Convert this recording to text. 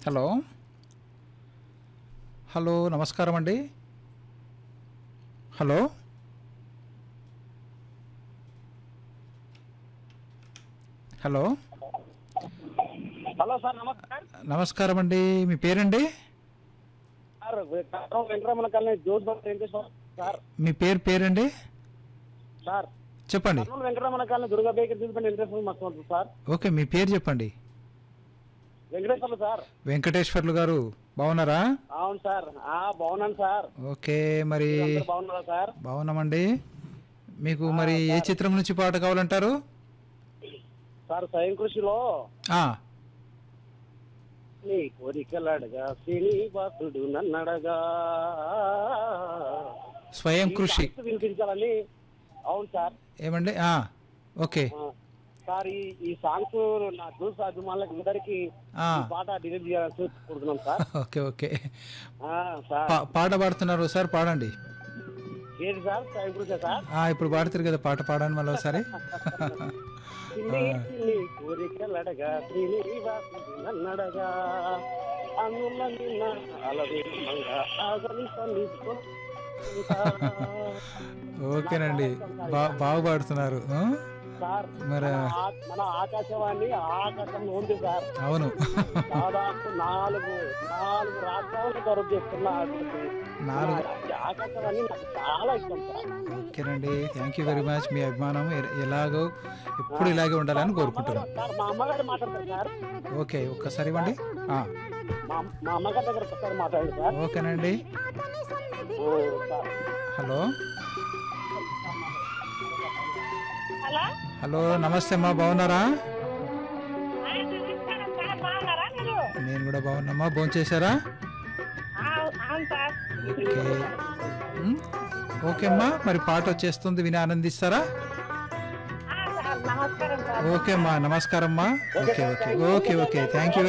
Hello hello నమస్కారం అండి hello hello hello sir నమస్కారం నమస్కారం అండి మీ పేరండి sir Kattam Venkataramana colony Jose Babu Venkateswara sir మీ పేరు పేరండి సార్ చెప్పండి కర్నూలు వెంకటరమణ కాలనీ దుర్గా బేకరీ తీసుకుని వెంకటేశ్వర మస్తు ఉంటుంది సార్ ఓకే మీ పేరు చెప్పండి వెంకటేశ్వర్లు సార్ వెంకటేశ్వర్లు గారు బాగున్నారా అవును సార్ ఆ బాగున్నాను సార్ ఓకే మరి అందరూ బాగున్నారా సార్ బాగున్నామండి మీకు మరి ఏ చిత్రం నుంచి పాట కావాలంటారు సార్ స్వయం కృషిలో ఆ, నీ కోరికలడగా శ్రీనివాసుడు నన్నడగా స్వయం ఈ కృషి సాంగ్స్ వినిపించాలని అవును సార్ ఏమండి ఆ, ఓకే ఆ, సార్ ఈ ఈ సాంగ్స్ నా జ్యూస్ అభిమానులకు అందరికీ ఆ, ఈ పాట డిలీట్ చేయాలని చూసుకుంటున్నాం సార్ ఓకే ఓకే ఆ, సార్ పా- పాట పాడుతున్నారు సార్ పాడండి ఏది సార్ స్వయం కృషి సార్ ఆ, ఇప్పుడు పాడుతారు కదా పాట పాడండి మళ్ళీ ఒకసారి చిన్ని చిన్ని కోరికలడగా శ్రీనివాసుడు నన్నడగా అందుల నిన్న అలవేమంగా ఆగలి సన్నిధికొంటా. ఓకేనండి బా బాగా పాడుతున్నారు ఆ? సార్ మరి మన ఆ- మన ఆకాశవాణి ఆకాశంలో ఉంది సార్ అవును దాదాపు నాలుగు నాలుగు రాష్ట్రాలను కరువు చేస్తున్న నాలుగు ఆకాశవాణి నాకు చాలా ఇష్టం సార్ ఓకేనండి థ్యాంక్ యూ వెరీ మచ్ మీ అభిమానం ఎ- ఎలాగో ఎప్పుడు ఇలాగే ఉండాలని కోరుకుంటున్నాను సార్ మా అమ్మగారు మాట్లాడతారు సార్ ఓకే ఒక్కసారి ఇవ్వండి ఆ, మా మా అమ్మగారి దగ్గర ఒకసారి మాట్లాడండి సార్ ఓకేనండి ఓ, సార్ హలో హలో హలో నమస్తే అమ్మా బాగున్నారా ఆ, నమస్కారం సార్ బాగున్నారా మీరు నేను కూడా బాగున్నామ్మా భోంచేశారా ఆ, అవును సార్ ఓకే ఉమ్, ఓకే అమ్మా మరి పాట వచ్చేస్తుంది విని ఆనందిస్తారా ఆ, సార్ నమస్కారం సార్ ఓకే అమ్మా నమస్కారం అమ్మా okay okay okay okay thank you